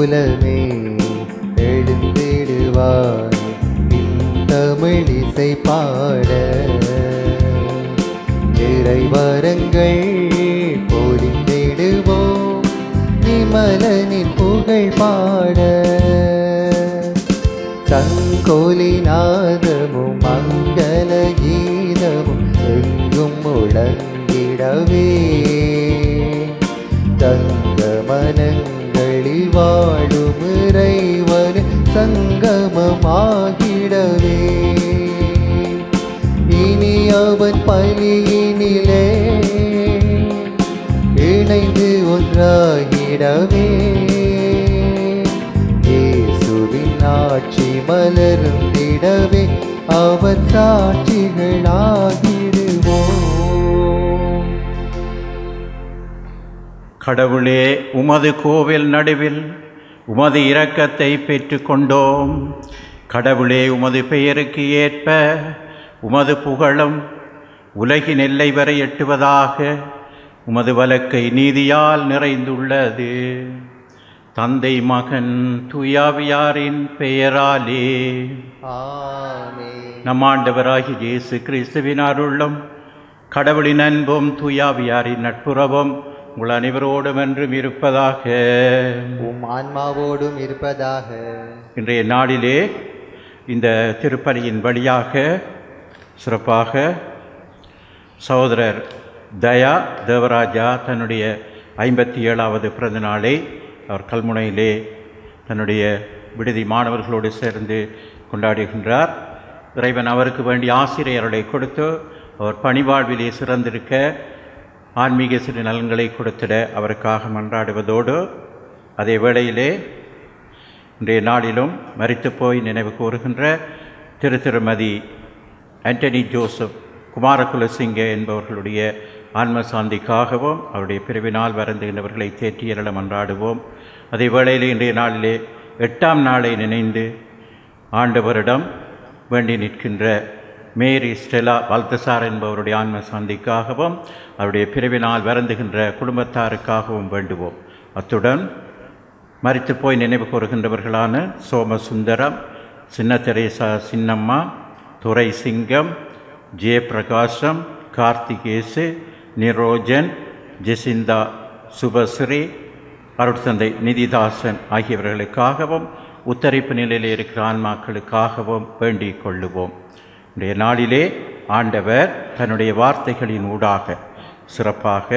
குலமே எழுந்திடுவாய் தமிழ் இசை பாட இறைவரங்கள் பொழிந்திடுவோம் நிமலனின் புகழ் பாட சங்கோலி நாதமும் மங்கள கீதமும் எங்கும் முழங்கிடவே தங்க மனங்களில் வாழும் இறைவன் சங்கமமாகிடவே இனி அவன் பலியினிலே இணைந்து ஒன்றாகிடவே இயேசுவின் ஆட்சி மலர்ந்திடவே அவர் சாட்சிகளாகிடுவோம் கடவுளே உமது கோவில் நடுவில் உமது இரக்கத்தை பெற்றுக்கொண்டோம் கடவுளே உமது பெயருக்கு ஏற்ப உமது புகழும் உலகின் எல்லை வரை எட்டுவதாக உமது வழக்கை நீதியால் நிறைந்துள்ளது தந்தை மகன் துயாவியாரின் பெயராலே ஆமென் நம் ஆண்டவராகிய இயேசு கிறிஸ்துவின் அருளும் கடவுளின் அன்பும் துயாவியாரின் நட்புறவும் உங்கள் அனைவரோடும் என்றும் இருப்பதாக உம் ஆன்மாவோடும் இருப்பதாக இன்றைய நாளிலே இந்த திருப்பலியின் வழியாக சிறப்பாக சகோதரர் தயா தேவராஜா தன்னுடைய ஐம்பத்தி ஏழாவது பிறந்த நாளை அவர் கல்முனையிலே தன்னுடைய விடுதி மாணவர்களோடு சேர்ந்து கொண்டாடுகின்றார் இறைவன் அவருக்கு வேண்டிய ஆசிரியர்களை கொடுத்து அவர் பணிவாழ்விலே சிறந்திருக்க ஆன்மீக சிறு நலன்களை கொடுத்திட அவருக்காக மன்றாடுவதோடு அதே வேளையிலே இன்றைய நாளிலும் மரித்துப் போய் நினைவு கூறுகின்ற திரு திருமதி ஆண்டனி ஜோசப் குமாரகுலசிங்க என்பவர்களுடைய ஆன்ம சாந்திக்காகவும் அவருடைய பிரிவினால் வருந்துகின்றவர்களை தேற்றியரள மன்றாடுவோம் அதே வேளையில் இன்றைய நாளிலே எட்டாம் நாளை நினைந்து ஆண்டவரிடம் வேண்டி நிற்கின்ற மேரி ஸ்டெலா வல்தசார் என்பவருடைய ஆன்ம சாந்திக்காகவும் அவருடைய பிரிவினால் வருந்துகின்ற குடும்பத்தாருக்காகவும் வேண்டுவோம் அத்துடன் மரித்து போய் நினைவு கூறுகின்றவர்களான சோமசுந்தரம் சின்ன தெரேசா சின்னம்மா துரை சிங்கம் ஜெயபிரகாசம் கார்த்திகேசு நிரோஜன் ஜெசிந்தா சுபஸ்ரீ அருட்தந்தை நிதிதாசன் ஆகியவர்களுக்காகவும் உத்தரிப்பு நிலையில் இருக்கிற ஆன்மாக்களுக்காகவும் வேண்டிக் கொள்ளுவோம் இன்றைய நாளிலே ஆண்டவர் தன்னுடைய வார்த்தைகளின் ஊடாக சிறப்பாக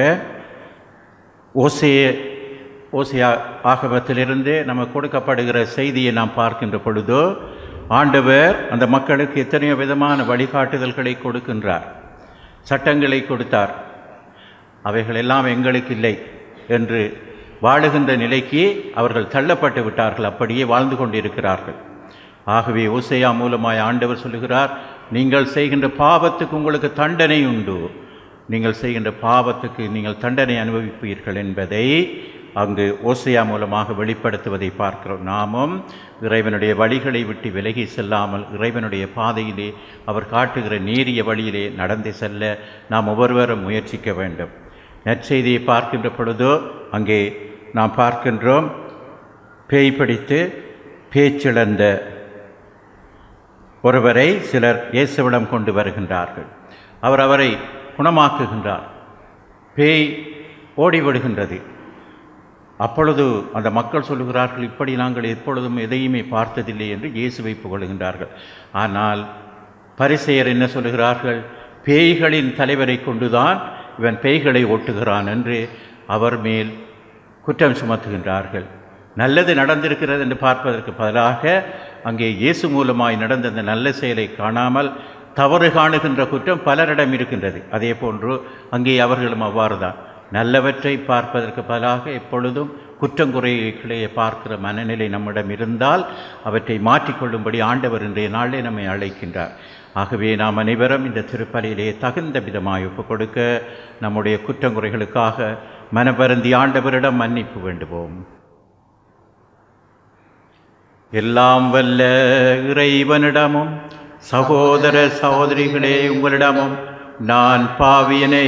ஓசைய ஓசையா ஆகமத்திலிருந்து நமக்கு கொடுக்கப்படுகிற செய்தியை நாம் பார்க்கின்ற பொழுதோ ஆண்டவர் அந்த மக்களுக்கு எத்தனையோ விதமான வழிகாட்டுதல்களை கொடுக்கின்றார் சட்டங்களை கொடுத்தார் அவைகளெல்லாம் எங்களுக்கு இல்லை என்று வாழுகின்ற நிலைக்கு அவர்கள் தள்ளப்பட்டு விட்டார்கள் அப்படியே வாழ்ந்து கொண்டிருக்கிறார்கள் ஆகவே ஓசையா மூலமாய் ஆண்டவர் சொல்லுகிறார் நீங்கள் செய்கின்ற பாவத்துக்கு உங்களுக்கு தண்டனை உண்டு நீங்கள் செய்கின்ற பாவத்துக்கு நீங்கள் தண்டனை அனுபவிப்பீர்கள் என்பதை அங்கு ஓசையா மூலமாக வெளிப்படுத்துவதை பார்க்கிறோம் நாமும் இறைவனுடைய வழிகளை விட்டு விலகி செல்லாமல் இறைவனுடைய பாதையிலே அவர் காட்டுகிற நேரிய வழியிலே நடந்து செல்ல நாம் ஒவ்வொருவரும் முயற்சிக்க வேண்டும் நற்செய்தியை பார்க்கின்ற பொழுதோ அங்கே நாம் பார்க்கின்றோம் பேய் பிடித்து பேச்சிழந்த ஒருவரை சிலர் இயேசுவிடம் கொண்டு வருகின்றார்கள் அவர் அவரை குணமாக்குகின்றார் பேய் ஓடிவிடுகின்றது அப்பொழுது அந்த மக்கள் சொல்லுகிறார்கள் இப்படி நாங்கள் எப்பொழுதும் எதையுமே பார்த்ததில்லை என்று இயேசுவை புகழுகின்றார்கள் ஆனால் பரிசெயர் என்ன சொல்லுகிறார்கள் பேய்களின் தலைவரை கொண்டுதான் இவன் பேய்களை ஓட்டுகிறான் என்று அவர் மேல் குற்றம் சுமத்துகின்றார்கள் நல்லது நடந்திருக்கிறது என்று பார்ப்பதற்கு பதிலாக அங்கே இயேசு மூலமாய் நடந்த அந்த நல்ல செயலை காணாமல் தவறு காணுகின்ற குற்றம் பலரிடம் இருக்கின்றது அதே போன்று அங்கே அவர்களும் அவ்வாறு தான் நல்லவற்றை பார்ப்பதற்கு பதிலாக எப்பொழுதும் குற்றங்குறைகளை பார்க்கிற மனநிலை நம்மிடம் இருந்தால் அவற்றை மாற்றிக்கொள்ளும்படி ஆண்டவர் இன்றைய நாளிலே நம்மை அழைக்கின்றார் ஆகவே நாம் அனைவரும் இந்த திருப்பலியிலே தகுந்த விதமாய் ஒப்புக் கொடுக்க நம்முடைய குற்றங்குறைகளுக்காக மனபருந்தி ஆண்டவரிடம் மன்னிப்பு வேண்டுவோம் எல்லாம் வல்ல இறைவனிடமும் சகோதர சகோதரிகளே உங்களிடமும் நான் பாவியனை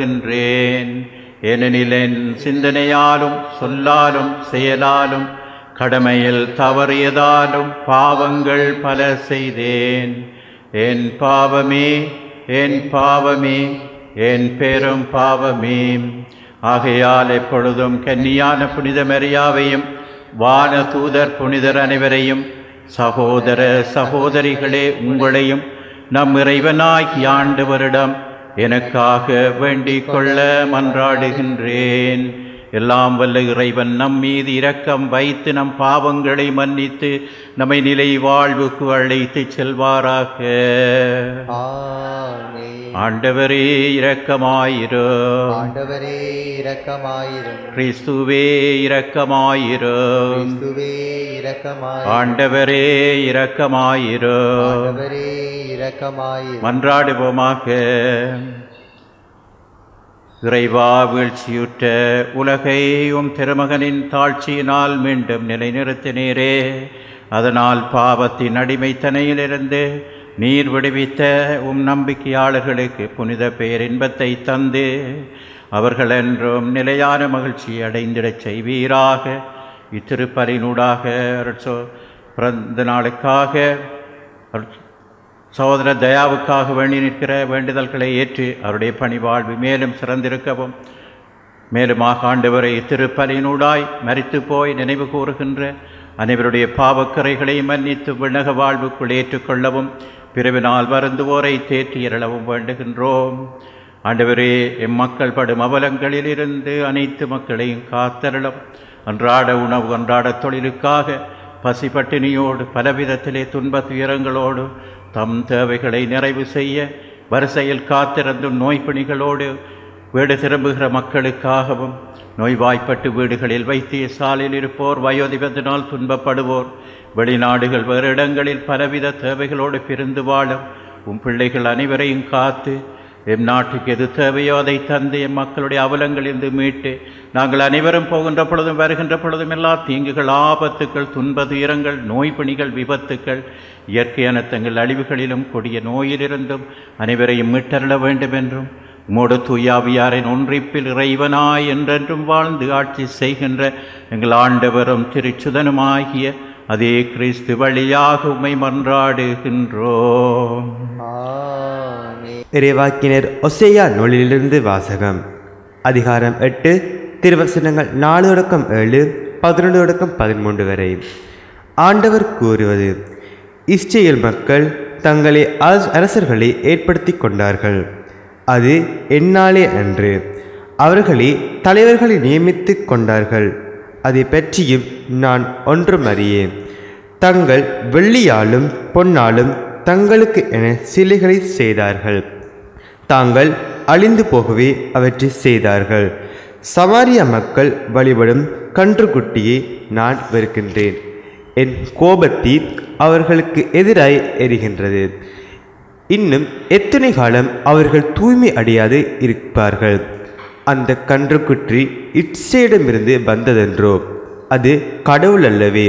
ஏற்றுக்கொள்ளுகின்றேன் ஏனெனில் என் சிந்தனையாலும் சொல்லாலும் செயலாலும் கடமையில் தவறியதாலும் பாவங்கள் பல செய்தேன் என் பாவமே என் பாவமே என் பெரும் பாவமே ஆகையால் எப்பொழுதும் கன்னியான புனித மரியாவையும் வான தூதர் புனிதர் அனைவரையும் சகோதர சகோதரிகளே உங்களையும் நம் இறைவனாகிய ஆண்டவரிடம் எனக்காக வேண்டிக் கொள்ள மன்றாடுகின்றேன் எல்லாம் வல்ல இறைவன் நம் மீது இரக்கம் வைத்து நம் பாவங்களை மன்னித்து நம்மை நிலை வாழ்வுக்கு அழைத்து செல்வாராக ஆமே ஆண்டவரே இரக்கமாயிரும் ஆண்டவரே இரக்கமாயிரும் கிறிஸ்துவே இரக்கமாயிரும் கிறிஸ்துவே இரக்கமாயிரும் ஆண்டவரே இரக்கமாயிரும் ஆண்டவரே இரக்கமாயிரும் மன்றாடுவோமாக இறைவா வீழ்ச்சியுற்ற உலகை உம் திருமகனின் தாழ்ச்சியினால் மீண்டும் நிலைநிறுத்தினீரே அதனால் பாவத்தின் அடிமைத்தனையிலிருந்து நீர் விடுவித்த உம் நம்பிக்கையாளர்களுக்கு புனித பேரின்பத்தை தந்து அவர்கள் என்றும் நிலையான மகிழ்ச்சி அடைந்திடச் செய்வீராக இத்திருப்பலினூடாக அருட்சோ பிறந்த நாளுக்காக அருட் சகோதர தயாவுக்காக வேண்டி நிற்கிற வேண்டுதல்களை ஏற்று அவருடைய பணிவாழ்வு மேலும் சிறந்திருக்கவும் மேலுமாக ஆண்டவரை திருப்பலினூடாய் மரித்து போய் நினைவு கூறுகின்ற அனைவருடைய பாவக்கரைகளை மன்னித்து விண்ணக வாழ்வுக்குள் ஏற்றுக்கொள்ளவும் பிறவினால் வருந்துவோரை தேற்றி எழவும் வேண்டுகின்றோம் ஆண்டவரே எம்மக்கள் படும் அவலங்களிலிருந்து அனைத்து மக்களையும் காத்தருளும் அன்றாட உணவு அன்றாட தொழிலுக்காக பசிப்பட்டினியோடு பலவிதத்திலே துன்பத் துயரங்களோடு தம் தேவைகளை நிறைவு செய்ய வரிசையில் காத்திருந்தும் நோய்ப்பிணிகளோடு வீடு திரும்புகிற மக்களுக்காகவும் நோய்வாய்ப்பட்டு வீடுகளில் வைத்திய சாலையில் இருப்போர் வயோதிபத்தினால் துன்பப்படுவோர் வெளிநாடுகள் வேறு இடங்களில் பலவித தேவைகளோடு பிரிந்து வாழும் உம் பிள்ளைகள் அனைவரையும் காத்து எம் நாட்டுக்கு எது தேவையோ அதை தந்து எம் மக்களுடைய அவலங்களிலிருந்து மீட்டு நாங்கள் அனைவரும் போகின்ற பொழுதும் வருகின்ற பொழுதும் எல்லா தீங்குகள் ஆபத்துக்கள் துன்ப துயரங்கள் நோய்பிணிகள் விபத்துக்கள் இயற்கை அனர்த்தங்கள் அழிவுகளிலும் கொடிய நோயிலிருந்தும் அனைவரையும் மீட்டருள வேண்டும் என்றும் உமோடு தூயாவியாரின் ஒன்றிப்பில் இறைவனாய் என்றென்றும் வாழ்ந்து ஆட்சி செய்கின்ற எங்கள் ஆண்டவரும் திருச்சுதனுமாகிய அதே கிறிஸ்து வழியாக உம்மை மன்றாடுகின்றோம் ஆமே இறைவாக்கினர் ஒசேயா நூலிலிருந்து வாசகம் அதிகாரம் எட்டு திருவசனங்கள் நாலு தொடக்கம் ஏழு பதினொன்று தொடக்கம் பதிமூன்று வரை ஆண்டவர் கூறுவது இஸ்ரேல் மக்கள் தங்களை அரச- அரசர்களை ஏற்படுத்தி கொண்டார்கள் அது என்னாலே அன்று அவர்களே தலைவர்களை நியமித்து கொண்டார்கள் அதை பற்றியும் நான் ஒன்றும் அறியேன் தங்கள் வெள்ளியாலும் பொன்னாலும் தங்களுக்கு என சிலைகளை செய்தார்கள் தாங்கள் அழிந்து போகவே அவற்றை செய்தார்கள் சமாரிய மக்கள் வழிபடும் கன்றுக்குட்டியை நான் வெறுக்கின்றேன் என் கோபத்தீர் அவர்களுக்கு எதிராய் எரிகின்றது இன்னும் எத்தனை காலம் அவர்கள் தூய்மை அடையாது இருப்பார்கள் அந்த கன்றுக்குற்றி இட்சையிடமிருந்து வந்ததென்றோ அது கடவுள் அல்லவே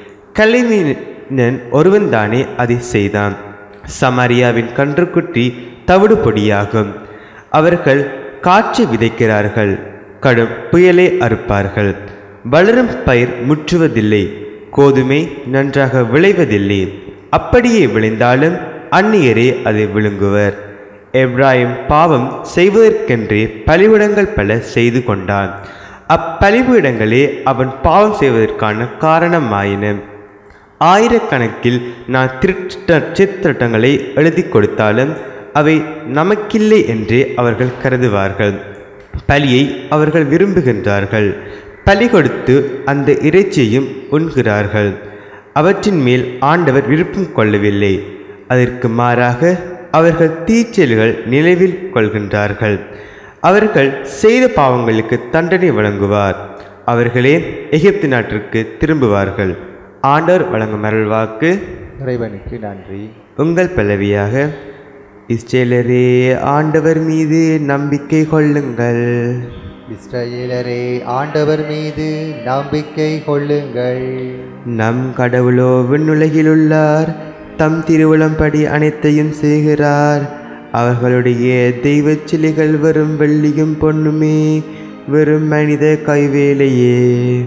கலைஞன் ஒருவன்தானே அதை செய்தான் சமாரியாவின் கன்றுக்குட்டி தவிடு பொடியாகும் அவர்கள் காற்றை விதைக்கிறார்கள் கடும் புயலை அறுப்பார்கள் வளரும் பயிர் முற்றுவதில்லை கோதுமை நன்றாக விளைவதில்லை அப்படியே விளைந்தாலும் அந்நியரே அதை விழுங்குவர் எப்ராஹிம் பாவம் செய்வதற்கென்றே பலிவிடங்கள் பல செய்து கொண்டான் அப்பலிபீடங்களே அவன் பாவம் செய்வதற்கான காரணமாயின ஆயிரக்கணக்கில் நான் திருட்ட சித்திரட்டங்களை எழுதி கொடுத்தாலும் அவை நமக்கில்லை என்றே அவர்கள் கருதுவார்கள் பலியை அவர்கள் விரும்புகின்றார்கள் பலி கொடுத்து அந்த இறைச்சியையும் உண்கிறார்கள் அவற்றின் மேல் ஆண்டவர் விருப்பம் கொள்ளவில்லை அதற்கு மாறாக அவர்கள் தீச்செயல்கள் நினைவில் கொள்கின்றார்கள் அவர்கள் செய்த பாவங்களுக்கு தண்டனை வழங்குவார் அவர்களே எகிப்து நாட்டிற்கு திரும்புவார்கள் ஆண்டவர் வழங்கும் அருள்வாக்கு இறைவனுக்கு நன்றி உங்கள் பல்லவியாக இஸ்ரேலரே ஆண்டவர் மீது நம்பிக்கை கொள்ளுங்கள் இஸ்ரவேலரே ஆண்டவர் மீது நம்பிக்கை கொள்ளுங்கள் நம் கடவுளோ விண்ணுலகிலுள்ளார் தம் திருவுளம்படி அனைத்தையும் செய்கிறார் அவர்களுடைய தெய்வச் சிலைகள் வெறும் வெள்ளியும் பொன்னுமே வெறும் மனித கைவேலையே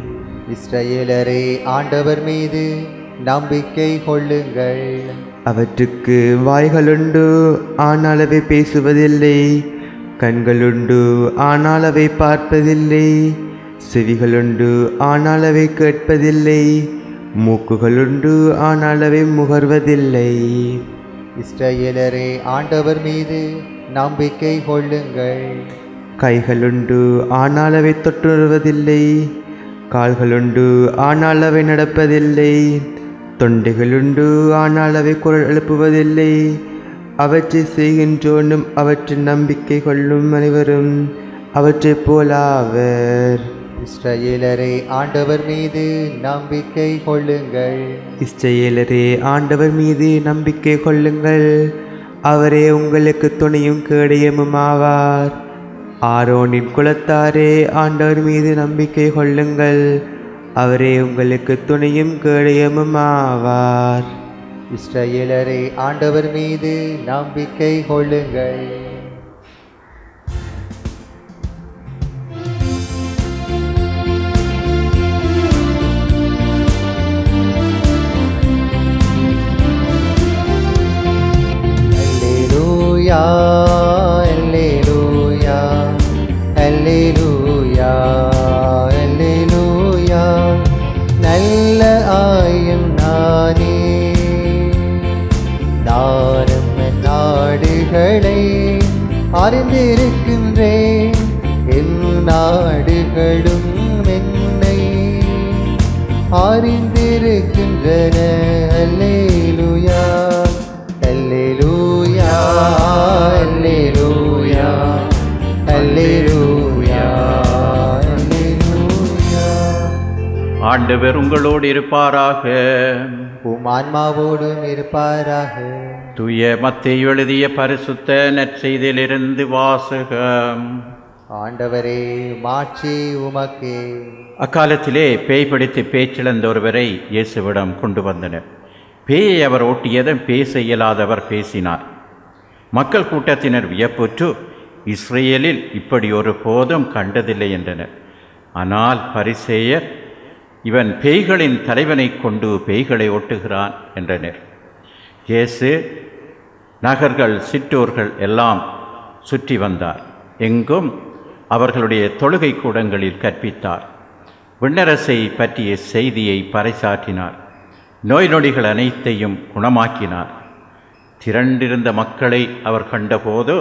இஸ்ரவேலரே ஆண்டவர் மீது நம்பிக்கை கொள்ளுங்கள் அவற்றுக்கு வாய்களுண்டு ஆனால் அவை பேசுவதில்லை கண்களுண்டு ஆனால் அவை பார்ப்பதில்லை செவிகளுண்டு ஆனால் அவை கேட்பதில்லை மூக்குகளுண்டு ஆனால் அவை முகர்வதில்லை இஸ்ரவேலரே ஆண்டவர் மீது நம்பிக்கை கொள்ளுங்கள் கைகளுண்டு ஆனால் அவை தொட்டுணர்வதில்லை கால்களுண்டு ஆனால் அவை நடப்பதில்லை தொண்டைகளுண்டு ஆனால் அவை குரல் எழுப்புவதில்லை அவற்றை செய்கின்றோனும் அவற்றின் நம்பிக்கை கொள்ளும் அனைவரும் அவற்றைப் போலாவர் இஸ்ரவேலரே ஆண்டவர் மீது நம்பிக்கை கொள்ளுங்கள் இஸ்ரவேலரே ஆண்டவர் மீது நம்பிக்கை கொள்ளுங்கள் அவரே உங்களுக்கு துணையும் கேடயமும் ஆவார் ஆரோனின் குலத்தாரே ஆண்டவர் மீது நம்பிக்கை கொள்ளுங்கள் அவரே உங்களுக்கு துணையும் கேடயமும் ஆவார் இஸ்ரவேலரே ஆண்டவர் மீது நம்பிக்கை கொள்ளுங்கள் அல்லேலூயா அல்லேலூயா அல்லேலூயா அல்லேலூயா நல்ல ஆயம் நானே நானும் என் நாடுகளை அறிந்திருக்கின்றேன் என் நாடுகளும் என்னை அறிந்திருக்கின்றன அல்லேலூயா அல்லேலூயா அல்லேலூயா அல்லேலூயா அல்லேலூயா ஆண்டவர் உங்களோடு இருப்பாராக உம் ஆன்மாவோடும் இருப்பாராக தூய மத்தேயு எழுதிய பரிசுத்த நற்செய்தியிலிருந்து வாசகம் ஆண்டவரே மாட்சி உமக்கே அக்காலத்திலே பேய் பிடித்து பேச்சிழந்த ஒருவரை இயேசுவிடம் கொண்டு வந்தனர் பேயை அவர் ஓட்டியதும் பேச இயலாதவர் பேசினார் மக்கள் கூட்டத்தினர் வியப்புற்று இஸ்ரேலில் இப்படி ஒரு போதும் கண்டதில்லை என்றனர் ஆனால் பரிசேயர் இவன் பேய்களின் தலைவனை கொண்டு பேய்களை ஓட்டுகிறான் என்றனர் இயேசு நகர்கள் சிற்றூர்கள் எல்லாம் சுற்றி வந்தார் எங்கும் அவர்களுடைய தொழுகை கூடங்களில் கற்பித்தார் விண்ணரசை பற்றிய செய்தியை பறைசாற்றினார் நோய் நொடிகள் அனைத்தையும் குணமாக்கினார் திரண்டிருந்த மக்களை அவர் கண்டபோது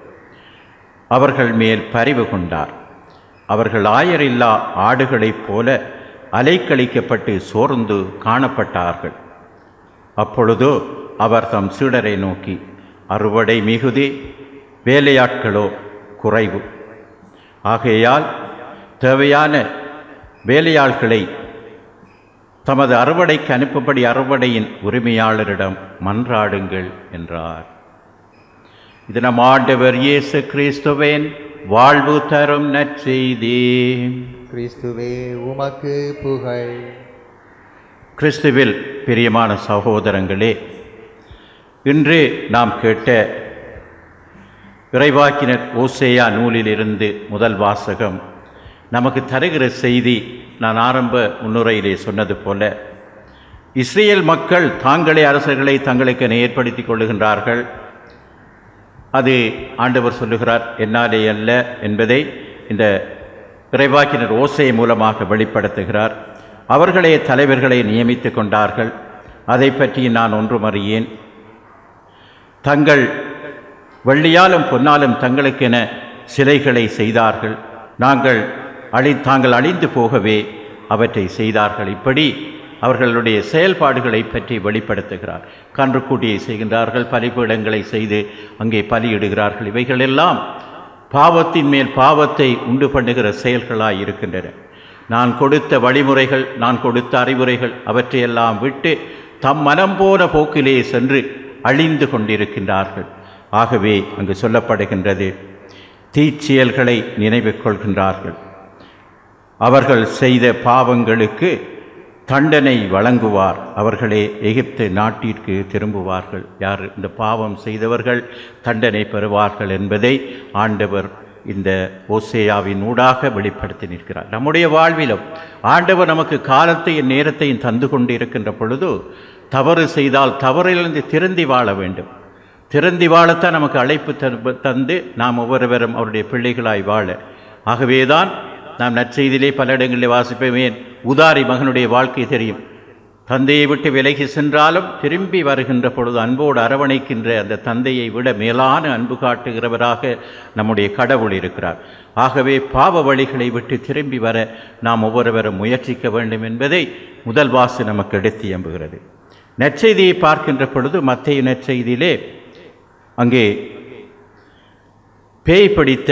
அவர்கள் மேல் பரிவு கொண்டார் அவர்கள் ஆயரில்லா ஆடுகளைப் போல அலைக்கழிக்கப்பட்டு சோர்ந்து காணப்பட்டார்கள் அப்பொழுது அவர் தம் சீடரை நோக்கி அறுவடை மிகுதி வேலையாட்களோ குறைவு ஆகையால் தேவையான வேலையாள்களை தமது அறுவடைக்கு அனுப்பும்படி அறுவடையின் உரிமையாளரிடம் மன்றாடுங்கள் என்றார் இது நம் ஆண்டவர் இயேசு கிறிஸ்துவின் வாழ்வு தரும் நற்செய்தி கிறிஸ்துவே உமக்கு புகழ் கிறிஸ்துவில் பிரியமான சகோதரங்களே இன்று நாம் கேட்ட இறைவாக்கினர் ஓசேயா நூலிலிருந்து முதல் வாசகம் நமக்கு தருகிற செய்தி நான் ஆரம்ப முன்னுரையிலே சொன்னது போல இஸ்ரேல் மக்கள் தாங்களே அரசர்களை தங்களுக்கு ஏற்படுத்தி கொள்ளுகின்றார்கள் அது ஆண்டவர் சொல்லுகிறார் என்னாலே அல்ல என்பதை இந்த இறைவாக்கினர் ஓசை மூலமாக வெளிப்படுத்துகிறார் அவர்களே தலைவர்களை நியமித்து கொண்டார்கள் அதை பற்றி நான் ஒன்றும் அறியேன் தங்கள் வெள்ளியாலும் பொன்னாலும் தங்களுக்கென சிலைகளை செய்தார்கள் நாங்கள் அழி தாங்கள் அழிந்து போகவே அவற்றை செய்தார்கள் இப்படி அவர்களுடைய செயல்பாடுகளை பற்றி வெளிப்படுத்துகிறார் கன்றுக்கூட்டியை செய்கின்றார்கள் பலிபீடங்களை செய்து அங்கே பலியிடுகிறார்கள் இவைகளெல்லாம் பாவத்தின் மேல் பாவத்தை உண்டு பண்ணுகிற செயல்களாய் இருக்கின்றன நான் கொடுத்த வழிமுறைகள் நான் கொடுத்த அறிவுரைகள் அவற்றையெல்லாம் விட்டு தம் மனம் போன போக்கிலே சென்று அழிந்து கொண்டிருக்கின்றார்கள் ஆகவே அங்கு சொல்லப்படுகின்றது தீச்செயல்களை நினைவு கொள்கின்றார்கள் அவர்கள் செய்த பாவங்களுக்கு தண்டனை வழங்குவார் அவர்களே எகிப்து நாட்டிற்கு திரும்புவார்கள் யார் இந்த பாவம் செய்தவர்கள் தண்டனை பெறுவார்கள் என்பதை ஆண்டவர் இந்த ஓசேயாவின் ஊடாக வெளிப்படுத்தி நிற்கிறார் நம்முடைய வாழ்விலும் ஆண்டவர் நமக்கு காலத்தையும் நேரத்தையும் தந்து கொண்டு இருக்கின்ற பொழுது தவறு செய்தால் தவறிலிருந்து திருந்தி வாழ வேண்டும் திருந்தி வாழத்தான் நமக்கு அழைப்பு தரு- தந்து நாம் ஒவ்வொருவரும் அவருடைய பிள்ளைகளாய் வாழ ஆகவேதான் நாம் நற்செய்தியிலே பல இடங்களில் வாசிப்பேன் உதாரி மகனுடைய வாழ்க்கை தெரியும் தந்தையை விட்டு விலகி சென்றாலும் திரும்பி வருகின்ற பொழுது அன்போடு அரவணைக்கின்ற அந்த தந்தையை விட மேலான அன்பு காட்டுகிறவராக நம்முடைய கடவுள் இருக்கிறார் ஆகவே பாவ வழிகளை விட்டு திரும்பி வர நாம் ஒவ்வொருவரும் முயற்சிக்க வேண்டும் என்பதை முதல் வாசு நமக்கு எடுத்து எம்புகிறது நற்செய்தியை பார்க்கின்ற பொழுது மத்திய நற்செய்தியிலே அங்கே பேய் பிடித்த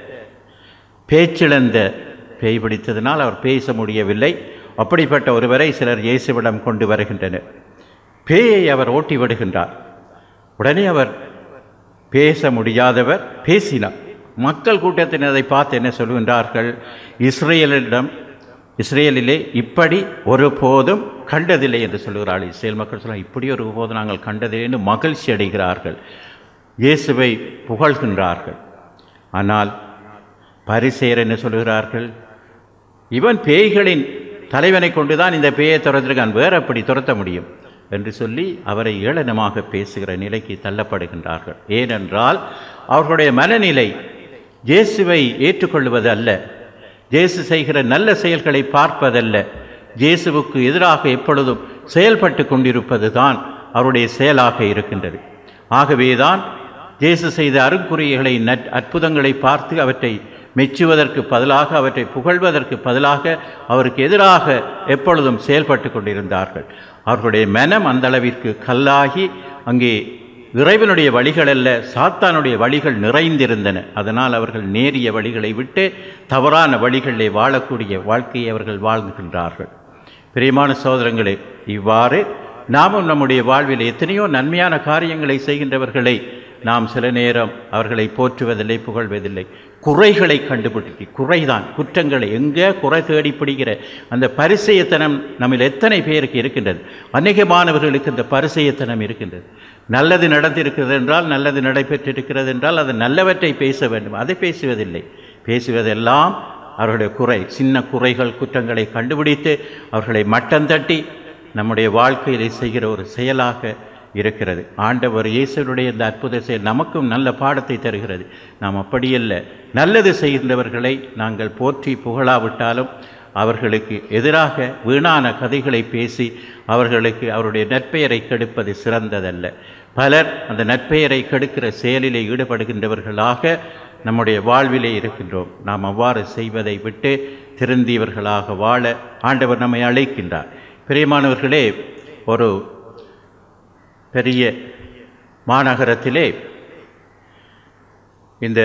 பேச்சிழந்த பேய் பிடித்ததினால் அவர் பேச முடியவில்லை அப்படிப்பட்ட ஒருவரை சிலர் இயேசுவிடம் கொண்டு வருகின்றனர் பேயை அவர் ஓட்டி விடுகின்றார் உடனே அவர் பேச முடியாதவர் பேசினார் மக்கள் கூட்டத்தினரை பார்த்து என்ன சொல்கின்றார்கள் இஸ்ரேலிடம் இஸ்ரேலிலே இப்படி ஒருபோதும் கண்டதில்லை என்று சொல்கிறார்கள் இஸ்ரேல் மக்கள் சொல்ல இப்படி ஒரு போதும் நாங்கள் கண்டதில்லை என்று மகிழ்ச்சி அடைகிறார்கள் இயேசுவை புகழ்கின்றார்கள் ஆனால் பரிசேர் என்ன சொல்கிறார்கள் இவன் பேய்களின் தலைவனை கொண்டுதான் இந்த பேயை துரத்திருக்கான் வேற அப்படி துரத்த முடியும் என்று சொல்லி அவரை ஏளனமாக பேசுகிற நிலைக்கு தள்ளப்படுகின்றார்கள் ஏனென்றால் அவர்களுடைய மனநிலை இயேசுவை ஏற்றுக்கொள்வது அல்ல இயேசு செய்கிற நல்ல செயல்களை பார்ப்பதல்ல இயேசுவுக்கு எதிராக எப்பொழுதும் செயல்பட்டு கொண்டிருப்பது தான் அவருடைய செயலாக இருக்கின்றது ஆகவேதான் இயேசு செய்த அருங்குறிகளை நற் அற்புதங்களை பார்த்து அவற்றை மெச்சுவதற்கு பதிலாக அவற்றை புகழ்வதற்கு பதிலாக அவருக்கு எதிராக எப்பொழுதும் செயல்பட்டு கொண்டிருந்தார்கள் அவர்களுடைய மனம் அந்த அளவிற்கு கல்லாகி அங்கே இறைவனுடைய வழிகள் அல்ல சாத்தானுடைய வழிகள் நிறைந்திருந்தன அதனால் அவர்கள் நேரிய வழிகளை விட்டு தவறான வழிகளிலே வாழக்கூடிய வாழ்க்கையை அவர்கள் வாழ்கின்றார்கள் பிரியமான சோதரங்களே இவ்வாறு நாமும் நம்முடைய வாழ்வில் எத்தனையோ நன்மையான காரியங்களை செய்கின்றவர்களை நாம் சில நேரம் அவர்களை போற்றுவதில்லை புகழ்வதில்லை குறைகளை கண்டுபிடிக்க குறைதான் குற்றங்களை எங்கே குறை தேடி பிடிக்கிற அந்த பரிசெயத்தனம் நம்மில் எத்தனை பேருக்கு இருக்கின்றது அநேகமானவர்களுக்கு இந்த பரிசெயத்தனம் இருக்கின்றது நல்லது நடந்திருக்கிறது என்றால் நல்லது நடைபெற்றிருக்கிறது என்றால் அது நல்லவற்றை பேச வேண்டும் அதை பேசுவதில்லை பேசுவதெல்லாம் அவர்களுடைய குறை சின்ன குறைகள் குற்றங்களை கண்டுபிடித்து அவர்களை மட்டம் தட்டி நம்முடைய வாழ்க்கையிலே செய்கிற ஒரு செயலாக இருக்கிறது ஆண்டவர் இயேசுடைய இந்த அற்புத செயல் நமக்கும் நல்ல பாடத்தை தருகிறது நாம் அப்படியல்ல நல்லது செய்கின்றவர்களை நாங்கள் போற்றி புகழாவிட்டாலும் அவர்களுக்கு எதிராக வீணான கதைகளை பேசி அவர்களுக்கு அவருடைய நற்பெயரை கெடுப்பது சிறந்ததல்ல பலர் அந்த நற்பெயரை கெடுக்கிற செயலிலே ஈடுபடுகின்றவர்களாக நம்முடைய வாழ்விலே இருக்கின்றோம் நாம் அவ்வாறு செய்வதை விட்டு திருந்தியவர்களாக வாழ ஆண்டவர் நம்மை அழைக்கின்றார் பிரியமானவர்களே ஒரு பெரிய மாநகரத்திலே இந்த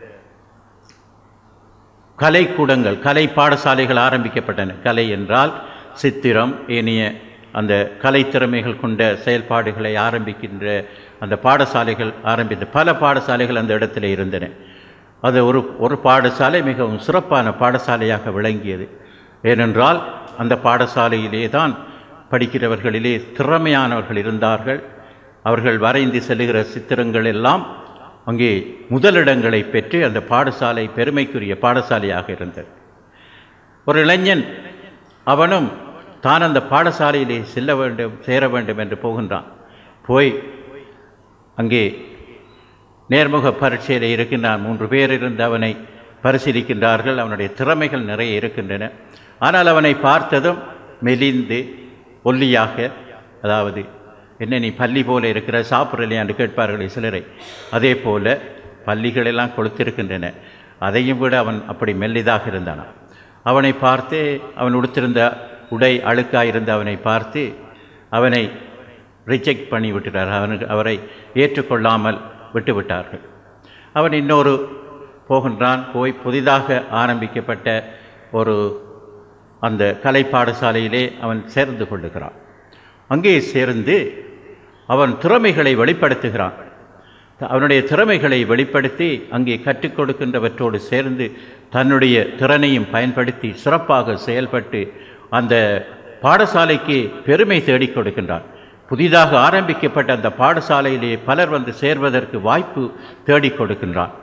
கலைக்கூடங்கள் கலை பாடசாலைகள் ஆரம்பிக்கப்பட்டன கலை என்றால் சித்திரம் ஏனைய அந்த கலைத்திறமைகள் கொண்ட செயல்பாடுகளை ஆரம்பிக்கின்ற அந்த பாடசாலைகள் ஆரம்பித்த பல பாடசாலைகள் அந்த இடத்துல இருந்தன அது ஒரு ஒரு பாடசாலை மிகவும் சிறப்பான பாடசாலையாக விளங்கியது ஏனென்றால் அந்த பாடசாலையிலே தான் படிக்கிறவர்களிலே திறமையானவர்கள் இருந்தார்கள் அவர்கள் வரைந்து செல்லுகிற சித்திரங்கள் எல்லாம் அங்கே முதலிடங்களை பெற்று அந்த பாடசாலை பெருமைக்குரிய பாடசாலையாக இருந்தது ஒரு இளைஞன் அவனும் தான் அந்த பாடசாலையிலே செல்ல வேண்டும் சேர வேண்டும் என்று போகின்றான் போய் அங்கே நேர்முக பரீட்சையில் இருக்கின்றான் மூன்று பேர் இருந்து அவனை பரிசீலிக்கின்றார்கள் அவனுடைய திறமைகள் நிறைய இருக்கின்றன ஆனால் அவனை பார்த்ததும் மெலிந்து ஒல்லியாக அதாவது என்ன நீ பள்ளி போல இருக்கிற சாப்பிட்றலையா என்று கேட்பார்கள் சிலரை அதே போல பள்ளிகளெல்லாம் கொளுத்திருக்கின்றன அதையும் விட அவன் அப்படி மெல்லிதாக இருந்தான் அவனை பார்த்து அவன் உடுத்திருந்த உடை அழுக்காயிருந்த அவனை பார்த்து அவனை ரிஜெக்ட் பண்ணி விட்டுட்டார் அவனுக்கு அவரை ஏற்றுக்கொள்ளாமல் விட்டுவிட்டார்கள் அவன் இன்னொரு போகின்றான் போய் புதிதாக ஆரம்பிக்கப்பட்ட ஒரு அந்த கலை பாடசாலையிலே அவன் சேர்ந்து கொள்ளுகிறான் அங்கே சேர்ந்து அவன் திறமைகளை வெளிப்படுத்துகிறான் அவனுடைய திறமைகளை வெளிப்படுத்தி அங்கே கற்றுக் கொடுக்கின்றவற்றோடு சேர்ந்து தன்னுடைய திறனையும் பயன்படுத்தி சிறப்பாக செயல்பட்டு அந்த பாடசாலைக்கு பெருமை தேடிக் கொடுக்கின்றான் புதிதாக ஆரம்பிக்கப்பட்ட அந்த பாடசாலையிலே பலர் வந்து சேர்வதற்கு வாய்ப்பு தேடிக் கொடுக்கின்றான்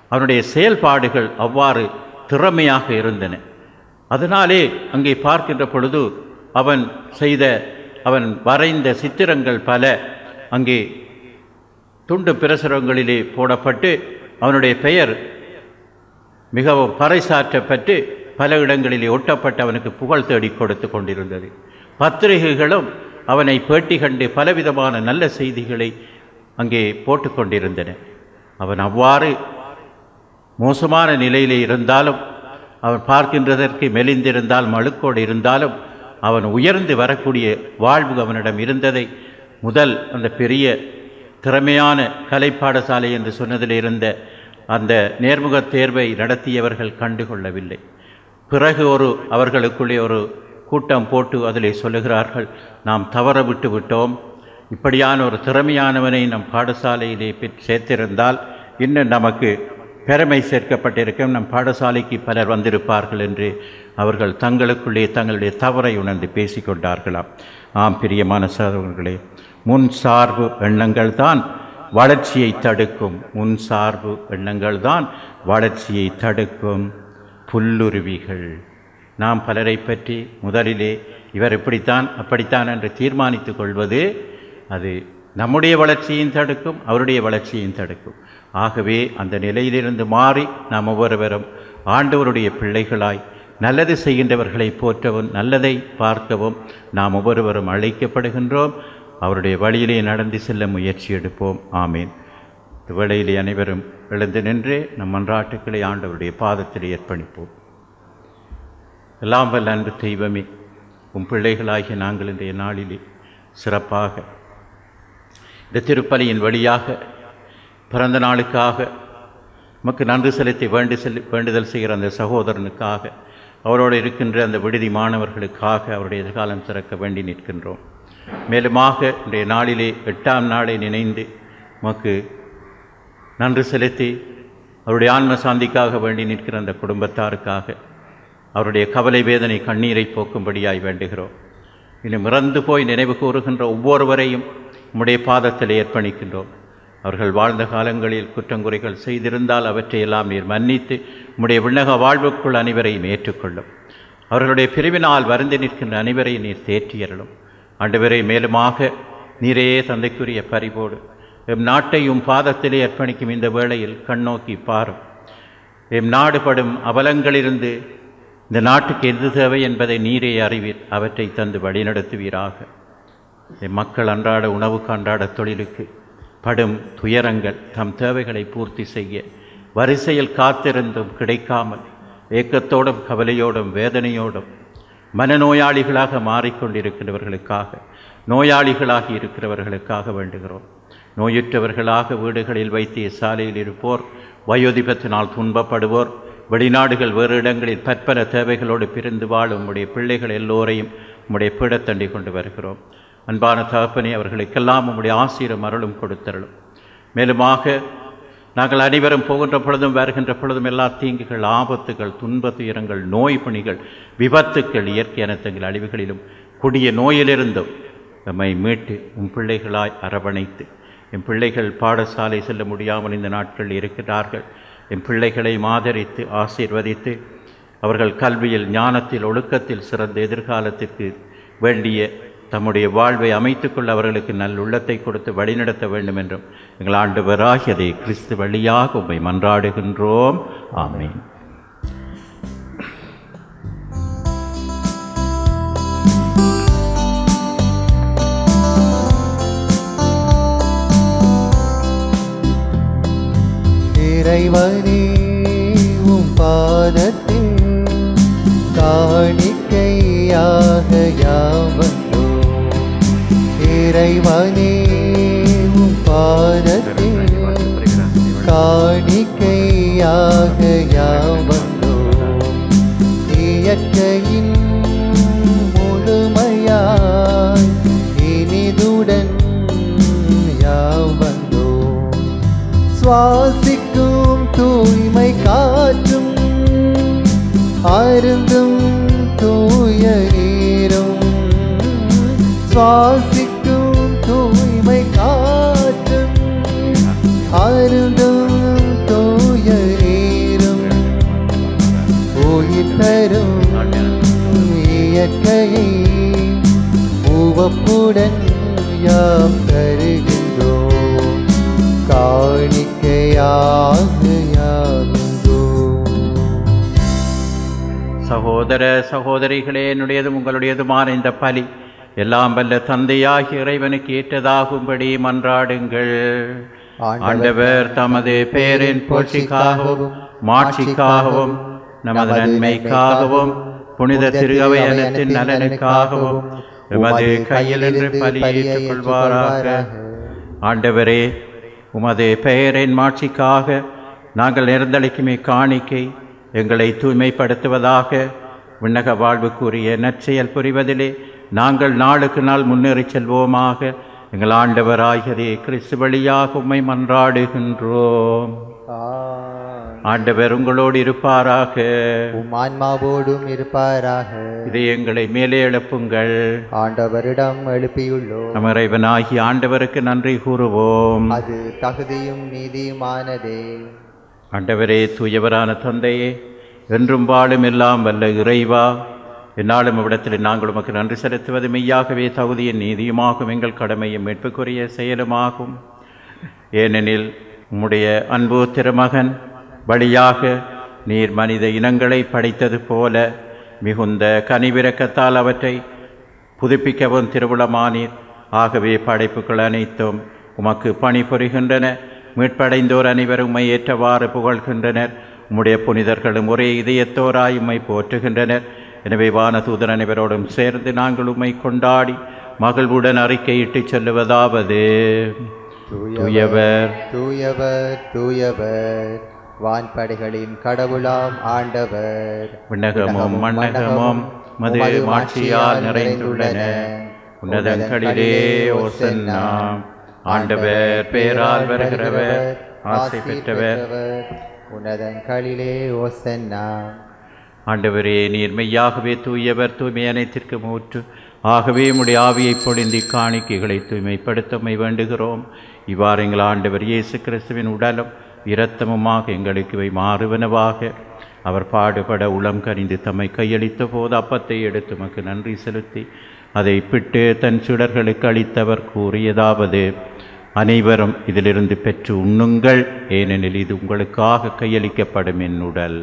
அவனுடைய செயல்பாடுகள் அவ்வாறு திறமையாக இருந்தன அதனாலே அங்கே பார்க்கின்ற பொழுது அவன் செய்த அவன் வரைந்த சித்திரங்கள் பல அங்கே துண்டு பிரசுரங்களிலே போடப்பட்டு அவனுடைய பெயர் மிகவும் பறைசாற்றப்பட்டு பல இடங்களிலே ஒட்டப்பட்டு அவனுக்கு புகழ் தேடி கொடுத்து கொண்டிருந்தது பத்திரிகைகளும் அவனை பேட்டி கண்டு பலவிதமான நல்ல செய்திகளை அங்கே போட்டு கொண்டிருந்தன அவன் அவ்வாறு மோசமான நிலையிலே இருந்தாலும் அவன் பார்க்கின்றதற்கு மெலிந்திருந்தால் மழுக்கோடு இருந்தாலும் அவன் உயர்ந்து வரக்கூடிய வாழ்வு அவனிடம் இருந்ததை முதல் அந்த பெரிய திறமையான கலை பாடசாலை என்று சொன்னதில் இருந்த அந்த நேர்முகத் தேர்வை நடத்தியவர்கள் கண்டுகொள்ளவில்லை பிறகு ஒரு அவர்களுக்குள்ளே ஒரு கூட்டம் போட்டு அதிலே சொல்லுகிறார்கள் நாம் தவற விட்டு விட்டோம் இப்படியான ஒரு திறமையானவனை நம் பாடசாலையிலே பெற் சேர்த்திருந்தால் இன்னும் நமக்கு பெருமை சேர்க்கப்பட்டிருக்கும் நம் பாடசாலைக்கு பலர் வந்திருப்பார்கள் என்று அவர்கள் தங்களுக்குள்ளே தங்களுடைய தவறை உணர்ந்து பேசிக்கொண்டார்களாம் ஆம் பிரியமான சகோதரர்களே முன் சார்பு எண்ணங்கள் தான் வளர்ச்சியை தடுக்கும் முன் சார்பு எண்ணங்கள் தான் வளர்ச்சியை தடுக்கும் புல்லுருவிகள் நாம் பலரை பற்றி முதலிலே இவர் இப்படித்தான் அப்படித்தான் என்று தீர்மானித்துக் கொள்வது அது நம்முடைய வளர்ச்சியையும் தடுக்கும் அவருடைய வளர்ச்சியையும் தடுக்கும் ஆகவே அந்த நிலையிலிருந்து மாறி நாம் ஒவ்வொருவரும் ஆண்டவருடைய பிள்ளைகளாய் நல்லது செய்கின்றவர்களை போற்றவும் நல்லதை பார்க்கவும் நாம் ஒவ்வொருவரும் அழைக்கப்படுகின்றோம் அவருடைய வழியிலே நடந்து செல்ல முயற்சி எடுப்போம் ஆமீன் இந்த வேளையிலே அனைவரும் எழுந்து நின்று நம் மன்றாட்டுக்களை ஆண்டவருடைய பாதத்தில் ஏற்பணிப்போம் எல்லாம் வல்ல அன்பு தெய்வமே உம் பிள்ளைகளாகிய நாங்கள் இன்றைய நாளிலே சிறப்பாக இந்த திருப்பலியின் வழியாக பிறந்த நாளுக்காக நமக்கு நன்றி செலுத்தி வேண்டு செல் வேண்டுதல் செய்கிற அந்த சகோதரனுக்காக அவரோடு இருக்கின்ற அந்த விடுதி மாணவர்களுக்காக அவருடைய எதிர்காலம் சிறக்க வேண்டி நிற்கின்றோம் மேலுமாக இன்றைய நாளிலே எட்டாம் நாளை நினைந்து நமக்கு நன்றி செலுத்தி அவருடைய ஆன்ம சாந்திக்காக வேண்டி நிற்கிற அந்த குடும்பத்தாருக்காக அவருடைய கவலை வேதனை கண்ணீரை போக்கும்படியாய் வேண்டுகிறோம் இன்னும் இறந்து போய் நினைவு கூறுகின்ற ஒவ்வொருவரையும் உம்முடைய பாதத்தில் ஏற்பணிக்கின்றோம் அவர்கள் வாழ்ந்த காலங்களில் குற்றங்குறைகள் செய்திருந்தால் அவற்றையெல்லாம் நீர் மன்னித்து உம்முடைய விண்ணக வாழ்வுக்குள் அனைவரையும் ஏற்றுக்கொள்ளும் அவர்களுடைய பிரிவினால் வருந்தி நிற்கின்ற அனைவரையும் நீர் தேற்றியறலும் ஆண்டவரை மேலுமாக நீரே தந்தைக்குரிய பறிபோடு எம் நாட்டையும் பாதத்திலே அர்ப்பணிக்கும் இந்த வேளையில் கண்ணோக்கி பாரும் எம் நாடு படும் அவலங்களிலிருந்து இந்த நாட்டுக்கு எது தேவை என்பதை நீரே அறிவீர் அவற்றை தந்து வழிநடத்துவீராக எம் மக்கள் அன்றாட உணவுக்கு அன்றாட தொழிலுக்கு படும் துயரங்கள் தம் தேவைகளை பூர்த்தி செய்ய வரிசையில் காத்திருந்தும் கிடைக்காமல் ஏக்கத்தோடும் கவலையோடும் வேதனையோடும் மனநோயாளிகளாக மாறிக்கொண்டிருக்கிறவர்களுக்காக நோயாளிகளாகி இருக்கிறவர்களுக்காக வேண்டுகிறோம் நோயுற்றவர்களாக வீடுகளில் வைத்திய சாலையில் இருப்போர் வயோதிபத்தினால் துன்பப்படுவோர் வெளிநாடுகள் வேறு இடங்களில் பற்பல தேவைகளோடு பிரிந்து வாழும் உம்முடைய பிள்ளைகள் எல்லோரையும் உம்முடைய பீடத்தண்டி கொண்டு வருகிறோம் அன்பான தகப்பனே அவர்களுக்கெல்லாம் உம்முடைய ஆசீரம் அருளும் கொடுத்தருளும் மேலுமாக நாங்கள் அனைவரும் போகின்ற பொழுதும் வருகின்ற பொழுதும் எல்லா தீங்குகள் ஆபத்துகள் துன்ப துயரங்கள் நோய் பணிகள் விபத்துக்கள் இயற்கை அனர்த்தங்கள் அழிவுகளிலும் கொடிய நோயிலிருந்தும் நம்மை மீட்டு உம் பிள்ளைகளாய் அரவணைத்து என் பிள்ளைகள் பாடசாலை செல்ல முடியாமல் இந்த நாட்கள் இருக்கிறார்கள் என் பிள்ளைகளை ஆதரித்து ஆசீர்வதித்து அவர்கள் கல்வியில் ஞானத்தில் ஒழுக்கத்தில் சிறந்த எதிர்காலத்திற்கு வேண்டிய தம்முடைய வாழ்வை அமைத்துக்கொள்ள அவர்களுக்கு நல்லுள்ளத்தை கொடுத்து வழிநடத்த வேண்டும் என்றும் எங்கள் ஆண்டவராகியதை கிறிஸ்து வழியாக உம்மை மன்றாடுகின்றோம் ஆமென் இறைவனே உம் பாதத்தில் காணிக்கையாக யாம் வந்தோம் இறைவனே உம் பாதத்தில் காணிக்கையாக யாம் வந்தோம் இயற்கையின் முழுமையாய் இனிதுடன் யாம் வந்தோம் சுவாசிக்கும் தூய்மை காற்றும் அருந்தும் தூய நீரும் சுவாசிக்கும் தூய்மை காற்றும் அருந்தும் தூய நீரும் உயிர் தரும் இயற்கையை உவப்புடன் யாம் தருகின்றோம் காணிக்கையாக யாருங்கோ சகோதர சகோதரிகளே என்னுடையதும் உங்களுடையதுமான இந்த பலி எல்லாம் வல்ல தந்தையாகிய இறைவனுக்கு ஏற்றதாகும்படி மன்றாடுங்கள் ஆண்டவர் தமது பேரின் புகழ்ச்சிக்காகவும் மாட்சிக்காகவும் நமது நன்மைக்காகவும் புனித திருகவையனத்தின் நலனுக்காகவும் எமது கையிலிருந்து பலியேற்றுக் கொள்வாராக ஆண்டவரே உமது பெயரின் மாட்சிக்காக நாங்கள் நிறந்தளிக்குமே காணிக்கை எங்களை தூய்மைப்படுத்துவதாக விண்ணக வாழ்வுக்குரிய நற்செயல் புரிவதிலே நாங்கள் நாளுக்கு நாள் முன்னேறிச் செல்வோமாக எங்கள் ஆண்டவராகியதே கிறிஸ்து வழியாக உம்மை மன்றாடுகின்றோம் ஆண்டவர் உங்களோடு இருப்பாராக உம் ஆன்மாவோடும் இருப்பாராக இதை எங்களை மேலே எழுப்புங்கள் ஆண்டவரிடம் எழுப்பியுள்ளோம் நம் இறைவனாகிய ஆண்டவருக்கு நன்றி கூறுவோம் அது தகுதியும் நீதியுமானதே ஆண்டவரே தூயவரான தந்தையே என்றும் வாழும் எல்லாம் வல்ல இறைவா என்னாலும் இவ்விடத்தில் நாங்கள் உமக்கு நன்றி செலுத்துவது மெய்யாகவே தகுதியின் நீதியுமாகும் எங்கள் கடமையும் மீட்புக்குரிய செயலுமாகும் ஏனெனில் உம்முடைய அன்பு திருமகன் வழியாக நீர் மனித இனங்களை படைத்தது போல மிகுந்த கனிவிரக்கத்தால் அவற்றை புதுப்பிக்கவும் திருவிழமானீர் ஆகவே படைப்புகள் அனைத்தும் உமக்கு பணிபுரிகின்றன மீட்படைந்தோர் அனைவரும் உம்மை ஏற்றவாறு புகழ்கின்றனர் உம்முடைய புனிதர்களும் ஒரே இதயத்தோராய் உம்மை போற்றுகின்றனர் எனவே வானதூதர் அனைவரோடும் சேர்ந்து நாங்கள் உம்மை கொண்டாடி மகிழ்வுடன் அறிக்கையிட்டுச் சொல்லுவதாவது தூயவர் தூயவர் தூயவர் வான்படைகளின் கடவுளாம் ஆண்டவர் விண்ணகமும் மண்ணகமும் மது மாட்சியால் நிறைந்துள்ளன உன்னதங்களிலே ஓசன்னா ஆண்டவர் பேரால் வருகிறவர் ஆசை பெற்றவர் உன்னதங்களிலே ஓசன்னா ஆண்டவரே நீர் மெய்யாகவே தூயவர் தூய்மை அனைத்திற்கு மூற்று ஆகவே உம்முடைய ஆவியை பொழிந்தி காணிக்கைகளை தூய்மைப்படுத்தமை வேண்டுகிறோம் இவ்வாறு எங்கள் ஆண்டவர் இயேசு கிறிஸ்துவின் உடலும் இரத்தமுமாக எங்களுக்கு இவை மாறுவனவாக அவர் பாடுபட உளம் கனிந்து தம்மை கையளித்த போது அப்பத்தை எடுத்து உமக்கு நன்றி செலுத்தி அதை பிட்டு தன் சுடர்களுக்கு அளித்தவர் கூறியதாவது அனைவரும் இதிலிருந்து பெற்று உண்ணுங்கள் ஏனெனில் இது உங்களுக்காக கையளிக்கப்படும் என் உடல்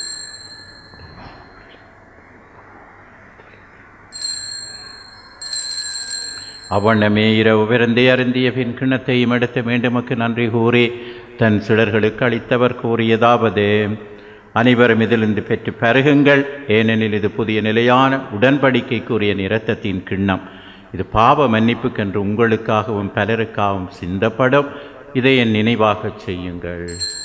அவண்ணமே இரவு விருந்தை அருந்திய பின் கிண்ணத்தையும் எடுத்து மீண்டுமக்கு நன்றி கூறி தன் சிலர்களுக்கு அளித்தவர் கூறியதாவது அனைவரும் இதிலிருந்து பெற்று பருகுங்கள் ஏனெனில் இது புதிய நிலையான உடன்படிக்கைக்குரிய இரத்தத்தின் கிண்ணம் இது பாவ மன்னிப்புக்கென்று உங்களுக்காகவும் பலருக்காகவும் சிந்தப்படும் இதை என் நினைவாகச் செய்யுங்கள்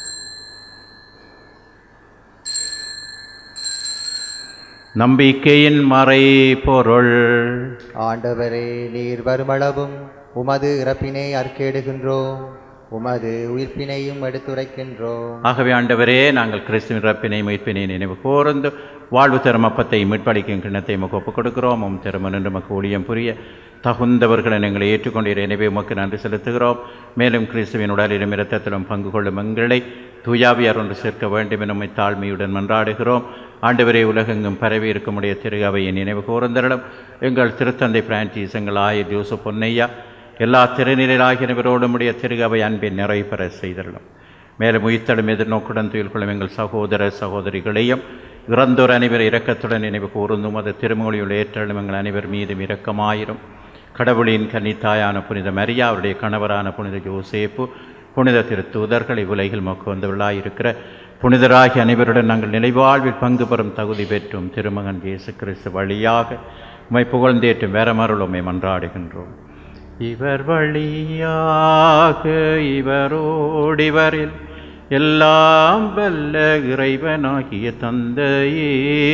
நம்பிக்கையின் மறை பொருள் ஆண்டவரே நீர் வருமளவும் உமது இறப்பினை அற்கேடுகின்றோம் உமது உயிர்ப்பினையும் எடுத்துரைக்கின்றோம் ஆகவே ஆண்டவரே நாங்கள் கிறிஸ்துவின் ரப்பினை மீட்பினை நினைவு கூர்ந்து வாழ்வு தரும் அப்பத்தை மீட்பளிக்கும் கிண்ணத்தை உமக்கு ஒப்புக் கொடுக்கிறோம் உம் திருமணம் என்று மக்கு ஊழியம் புரிய தகுந்தவர்களை எங்களை ஏற்றுக்கொண்டீர் எனவே உமக்கு நன்றி செலுத்துகிறோம் மேலும் கிறிஸ்துவின் உடலிலும் இரத்தத்திலும் பங்கு கொள்ளும் எங்களை தூயாவியார் ஒன்று சேர்க்க வேண்டும் என உம்மை தாழ்மையுடன் மன்றாடுகிறோம் ஆண்டவரே உலகெங்கும் பரவி இருக்குமுடைய திருகவையை நினைவு கூர்ந்தரிடம் எங்கள் திருத்தந்தை பிரான்சிஸ் எங்கள் ஆயர் ஜோசப் பொன்னையா எல்லா திருநிலையாகியவரோடும் உடைய திருகவை அன்பின் நிறைவு பெற செய்தருளும் மேலும் உயிர்த்தலும் எதிர்நோக்குடன் துயில் கொள்ளும் எங்கள் சகோதர சகோதரிகளையும் இறந்தோர் அனைவர் இரக்கத்துடன் நினைவு கூர்ந்தும் அது திருமொழியுள்ள ஏற்றலும் எங்கள் அனைவர் மீதும் இரக்கமாயிரும் கடவுளின் கன்னித்தாயான புனித மரியா அவருடைய கணவரான புனித யோசேப்பு புனித திருத்தூதர்கள் இவ்வுலகில் மக்கு வந்தவர்களாயிருக்கிற புனிதராகிய அனைவருடன் நாங்கள் நிலைவாழ்வில் பங்கு பெறும் தகுதி பெற்றும் திருமகன் இயேசு கிறிஸ்து வழியாக உம்மை புகழ்ந்தேற்றும் வேறமருளுமை மன்றாடுகின்றோம் இவர் வழியாக இவரோடிவரில் எல்லாம் வல்ல இறைவனாகிய தந்தையே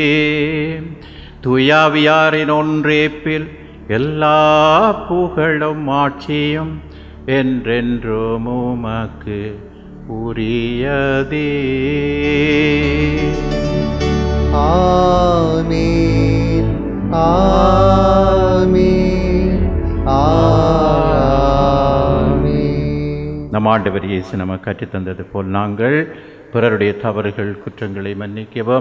துயாவியாரின் ஒன்றேப்பில் எல்லா புகழும் ஆட்சியும் என்றென்றும் உமக்கு உரியதே ஆமீன் ஆமீன் ஆமீன் நம் ஆண்டவர் இயேசு நமக்கு கற்றுத்தந்தது போல் நாங்கள் பிறருடைய தவறுகள் குற்றங்களை மன்னிக்கவும்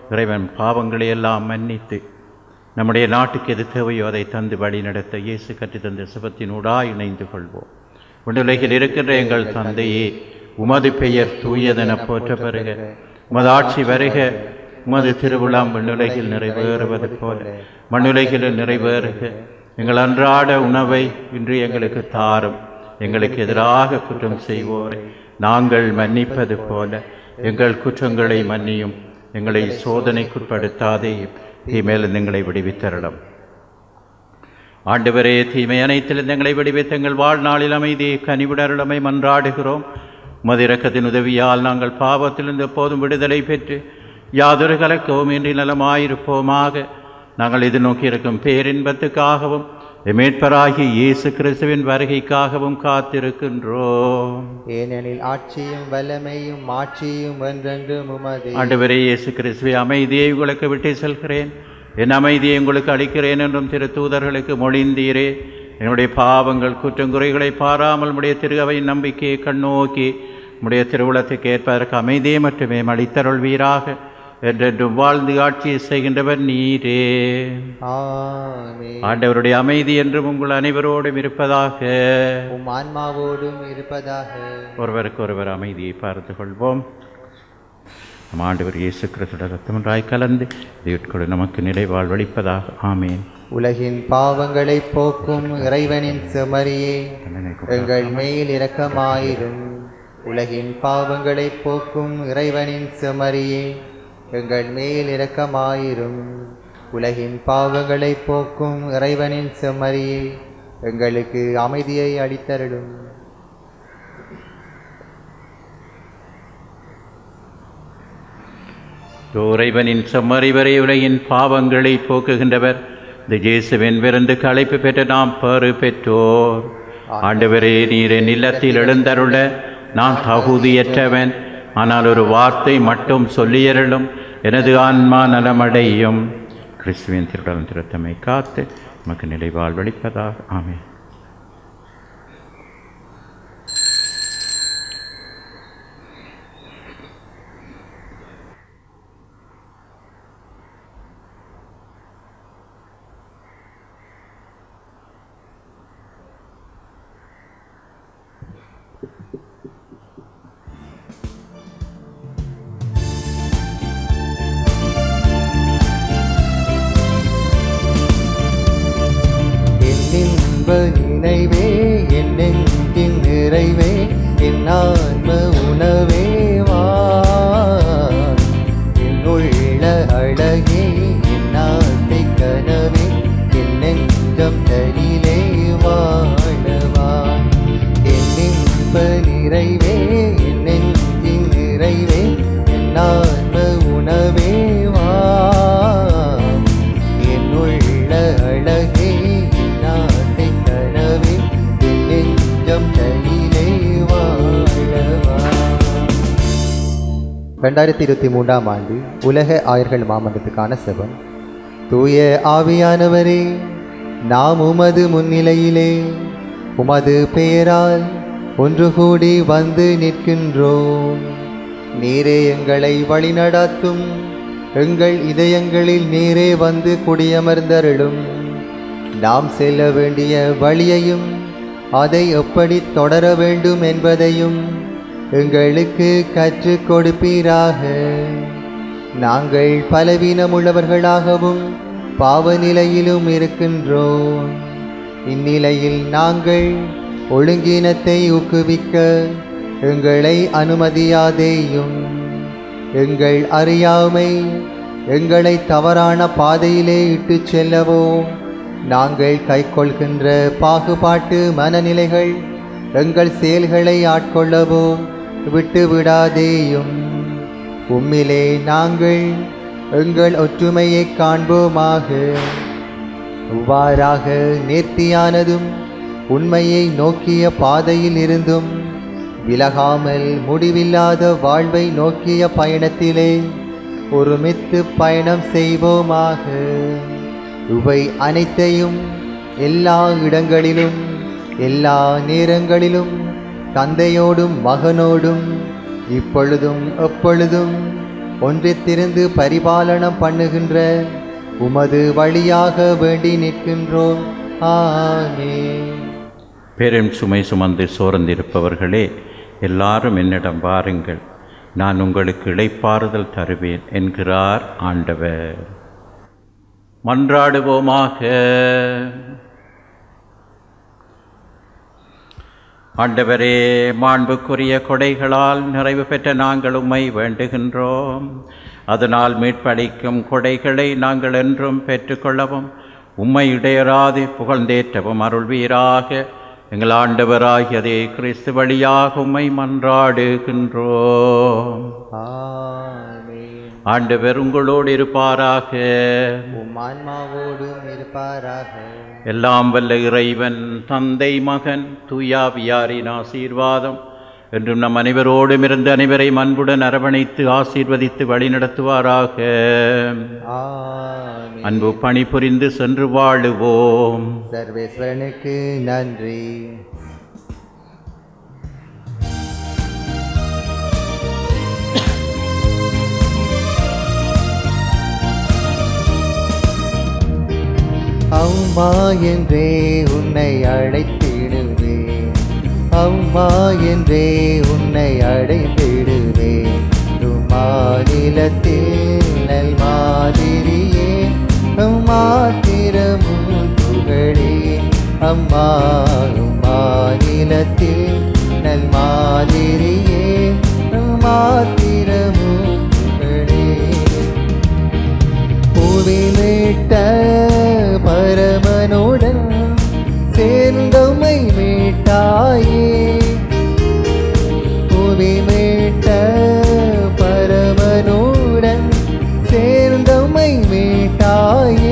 இறைவன் பாவங்களை எல்லாம் மன்னித்து நம்முடைய நாட்டுக்கு எது தேவையோ அதை தந்து வழி நடத்த இயேசு கற்றுத் தந்த சிவத்தினூடாய் இணைந்து கொள்வோம் உலகில் இருக்கின்ற எங்கள் தந்தையே உமது பெயர் தூயதென போற்ற பெறுக உமது ஆட்சி வருக உமது திருவிழாம் விண்ணுலகில் நிறைவேறுவது போல மண்ணுலகில் நிறைவேறுக எங்கள் அன்றாட உணவை இன்று எங்களுக்கு தாரும் எங்களுக்கு எதிராக குற்றம் செய்வோரை நாங்கள் மன்னிப்பது போல எங்கள் குற்றங்களை மன்னியும் எங்களை சோதனைக்குட்படுத்தாதே தீமேல் எங்களை விடுவித்தரலாம் ஆண்டவரே தீமை அனைத்திலிருந்து எங்களை விடுவித்து எங்கள் வாழ்நாளில் அமைதியை கனிவிடருளமை மன்றாடுகிறோம் மதிரக்கத்தின் உதவியால் நாங்கள் பாவத்திலிருந்து எப்போதும் விடுதலை பெற்று யாதொரு கலக்கவும் இன்றி நலமாயிருப்போமாக நாங்கள் இது நோக்கியிருக்கும் பேரின்பத்துக்காகவும் எமேட்பராகிய இயேசு கிறிஸ்துவின் வருகைக்காகவும் காத்திருக்கின்றோம் ஏனெனில் ஆட்சியும் வல்லமையும் மாட்சியும் என்றென்றும் உமது ஆண்டவரே இயேசு கிறிஸ்துவை அமைதியை உங்களுக்கு விட்டு செல்கிறேன் என் அமைதியை உங்களுக்கு அளிக்கிறேன் என்றும் திரு தூதர்களுக்கு மொழிந்தீரே என்னுடைய பாவங்கள் குற்றங்குறைகளை பாராமல் உடைய திருவையின் நம்பிக்கையை கண்ணோக்கி உடைய திருவுளத்துக்கு ஏற்பதற்கு அமைதியை மட்டுமே அளித்தருள்வீராக என்றென்றும் வாழ்ந்து ஆட்சி செய்கின்றவர் நீரே ஆமென் ஆண்டவருடைய அமைதி என்றும் உங்கள் அனைவரோடும் இருப்பதாக உம் ஆன்மாவோடும் இருப்பதாக ஒருவருக்கு ஒருவர் அமைதியை பார்த்து கொள்வோம் நம் ஆண்டவர் இயேசு கிறிஸ்துட ரத்தமன்றாய் கலந்து இதை நமக்கு நிறைவாழ்வளிப்பதாக ஆமேன் உலகின் பாவங்களை போக்கும் இறைவனின் செமரியே தண்டனை எங்கள் மேல் இரக்கமாயிரும் உலகின் பாவங்களை போக்கும் இறைவனின் செமரியே எங்கள் மேல் இரக்கமாயிரும் உலகின் பாவங்களை போக்கும் இறைவனின் செம்மறியே எங்களுக்கு அமைதியை அளித்தருளும் இறைவனின் செம்மறிவரை உலகின் பாவங்களை போக்குகின்றவர் இந்த இயேசுவின் விருந்து களைப்பு பெற்ற நாம் பெறு பெற்றோர் ஆண்டவரே நீர் என் இல்லத்தில் எழுந்தருள நான் தகுதியற்றவன் ஆனால் ஒரு வார்த்தை மட்டும் சொல்லியருளும் எனது ஆன்மா நலமடையும் கிறிஸ்துவின் திருடன் திருத்தமை காத்து நமக்கு நிலைவாழ்வளிப்பதாக ஆமென் என் இன்ப நினைவே என் நெஞ்சின் நிறைவே என் ஆன்ம உணவே வா என் உள்ள அழகே என் ஆசை கனவே என் நெஞ்சம் தனிலே வாழவா என் இன்ப நிறைவே என் நெஞ்சின் நிறைவே என் ஆன்ம உணவே வா என் உள்ள அழகே என் ஆசை கனவே என் நெஞ்சம் தனிலே வாழவா ரெண்டாயிரத்தி இருபத்தி மூன்றாம் ஆண்டு உலக ஆயர்கள் மாமன்றத்துக்கான செபம் தூய ஆவியானவரே நாம் உமது முன்னிலையிலே உமது பெயரால் ஒன்று கூடி வந்து நிற்கின்றோம் நீரே எங்களை வழிநடாத்தும் எங்கள் இதயங்களில் நீரே வந்து குடியமர்ந்தருளும் நாம் செல்ல வேண்டிய வழியையும் அதை எப்படி தொடர வேண்டும் என்பதையும் எங்களுக்கு கற்றுக் கொடுப்பீராக நாங்கள் பலவீனமுள்ளவர்களாகவும் பாவ நிலையிலும் இருக்கின்றோம் இந்நிலையில் நாங்கள் ஒழுங்கீனத்தை ஊக்குவிக்க எங்களை அனுமதியாதேயும் எங்கள் அறியாமை எங்களை தவறான பாதையிலே இட்டுச் செல்லவோ நாங்கள் கைக்கொள்கின்ற பாகுபாட்டு மனநிலைகள் எங்கள் செயல்களை ஆட்கொள்ளவோ விட்டு விடாதேயும் உம்மிலே நாங்கள் எங்கள் ஒற்றுமையை காண்போமாக இவ்வாறாக நேர்த்தியானதும் உண்மையை நோக்கிய பாதையில் இருந்தும் விலகாமல் முடிவில்லாத வாழ்வை நோக்கிய பயணத்திலே ஒருமித்து பயணம் செய்வோமாக இவை அனைத்தையும் எல்லா இடங்களிலும் எல்லா நேரங்களிலும் தந்தையோடும் மகனோடும் இப்பொழுதும் எப்பொழுதும் ஒன்றித்திருந்து பரிபாலனம் பண்ணுகின்ற உமது வழியாக வேண்டி நிற்கின்றோம் ஆமென் பெரும் சுமை சுமந்து சோர்ந்திருப்பவர்களே எல்லாரும் என்னிடம் வாருங்கள் நான் உங்களுக்கு இளைப்பாறுதல் தருவேன் என்கிறார் ஆண்டவர் மன்றாடுவோமாக ஆண்டவரே மாண்புக்குரிய கொடைகளால் நிறைவு பெற்ற நாங்கள் உம்மை வேண்டுகின்றோம் அதனால் மீட்பளிக்கும் கொடைகளை நாங்கள் என்றும் பெற்றுக்கொள்ளவும் உம்மை இடையராது புகழ்ந்தேற்றவும் அருள்வீராக எங்கள் ஆண்டவராகியதே கிறிஸ்து வழியாக உம்மை மன்றாடுகின்றோம் ஆமென் ஆண்டவர் உங்களோடு இருப்பாராக உம் ஆன்மாவோடும் இருப்பாராக எல்லாம் வல்ல இறைவன் தந்தை மகன் தூயாவியாரின் ஆசீர்வாதம் என்றும் நம் அனைவரோடும் இருந்து அனைவரை அன்புடன் அரவணைத்து ஆசீர்வதித்து வழிநடத்துவாராக ஆமென் அன்பு பணி புரிந்து சென்று வாழுவோம் சர்வேஸ்வரனுக்கு நன்றி அம்மா என்றே உன்னை அழைத்திடுவேன் அம்மா என்றே உன்னை அழைத்திடுவேன் மாநிலத்தில் நல் மாதிரியே அம்மா திறமும் புகழே அம்மா மாநிலத்தில் நல் மாதிரியே அம்மா திறமும் புகழே பூவிலிட்ட பரமனுடன் சேர்ந்தமை மீட்டாயே பூவிலிட்ட பரமனுடன் சேர்ந்தமை மீட்டாயே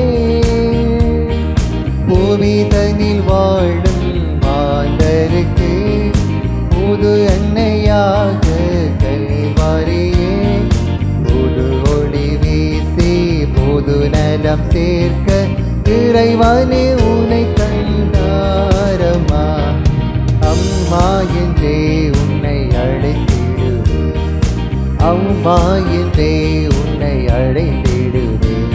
பூவிதனில் வாழும் மாந்தருக்கு புது அன்னையாக கல்வாரியே புது ஒளி வீசி புது நலம் சேர்க்க இறைவனே உன்னை கண்டாரம்மா அம்மா என்றே உன்னை அழைத்திடுவேன் அம்மா என்றே உன்னை அழைத்திடுவேன்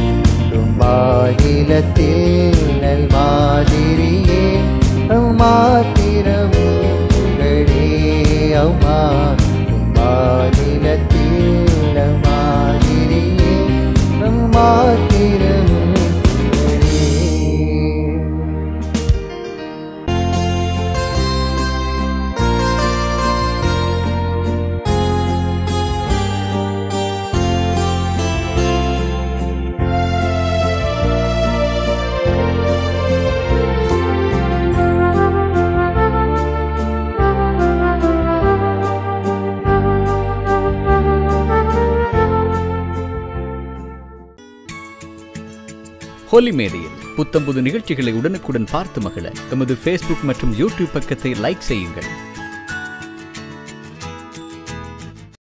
மாநிலத்தில் நல் மாதிரியே அம்மா திறமும் புகழே அம்மா மாநிலத்தில் நல் மாதிரியே அம்மா திறமும் புகழே ஹோலி மேடையில் புத்தம்புது நிகழ்ச்சிகளை உடனுக்குடன் பார்த்து மகிழ எமது ஃபேஸ்புக் மற்றும் யூடியூப் பக்கத்தை லைக் செய்யுங்கள்